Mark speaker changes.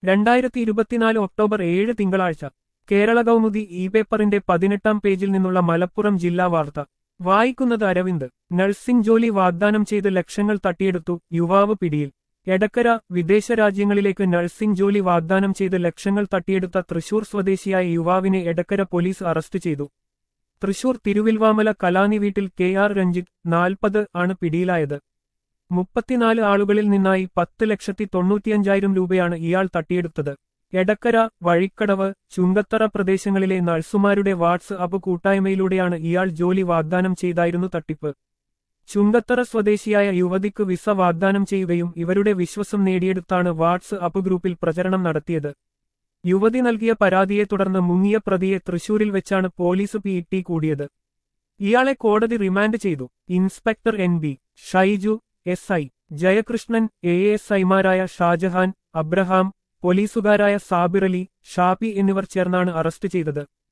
Speaker 1: രണ്ടായിരത്തി ഇരുപത്തിനാല് ഒക്ടോബർ ഏഴ് തിങ്കളാഴ്ച കേരള കൗമുദി ഇ പേപ്പറിന്റെ പതിനെട്ടാം പേജിൽ നിന്നുള്ള മലപ്പുറം ജില്ലാ വാർത്ത വായിക്കുന്നത് അരവിന്ദ് നഴ്സിംഗ് ജോലി വാഗ്ദാനം ചെയ്ത് ലക്ഷങ്ങൾ തട്ടിയെടുത്തു യുവാവ് പിടിയിൽ എടക്കര വിദേശ രാജ്യങ്ങളിലേക്ക് നഴ്സിംഗ് ജോലി വാഗ്ദാനം ചെയ്ത് ലക്ഷങ്ങൾ തട്ടിയെടുത്ത തൃശൂർ സ്വദേശിയായ യുവാവിനെ എടക്കര പോലീസ് അറസ്റ്റ് ചെയ്തു തൃശൂർ തിരുവിൽവാമല കലാനി വീട്ടിൽ കെ ആർ രഞ്ജിത്ത് നാൽപ്പത് ആണ് പിടിയിലായത് മുപ്പത്തിനാല് ആളുകളിൽ നിന്നായി പത്ത് ലക്ഷത്തി തൊണ്ണൂറ്റിയഞ്ചായിരം രൂപയാണ് ഇയാൾ തട്ടിയെടുത്തത് എടക്കര വഴിക്കടവ് ചുങ്കത്തറ പ്രദേശങ്ങളിലെ നഴ്സുമാരുടെ വാട്സ് അപ്പ് കൂട്ടായ്മയിലൂടെയാണ് ഇയാൾ ജോലി വാഗ്ദാനം ചെയ്തായിരുന്നു തട്ടിപ്പ് ചുങ്കത്തറ സ്വദേശിയായ യുവതിക്ക് വിസ വാഗ്ദാനം ചെയ്യുകയും ഇവരുടെ വിശ്വസം നേടിയെടുത്താണ് വാട്സ് അപ്പ് ഗ്രൂപ്പിൽ പ്രചരണം നടത്തിയത് യുവതി നൽകിയ പരാതിയെ തുടർന്ന് മുങ്ങിയ പ്രതിയെ തൃശൂരിൽ വെച്ചാണ് പോലീസ് പി ടി കൂടിയത് ഇയാളെ കോടതി റിമാൻഡ് ചെയ്തു inspector N B Shaiju S I Jayakrishnan A S ഐമാരായ ഷാജഹാൻ അബ്രഹാം പോലീസുകാരായ സാബിർ അലി ഷാപ്പി എന്നിവർ ചേർന്നാണ് അറസ്റ്റ് ചെയ്തത്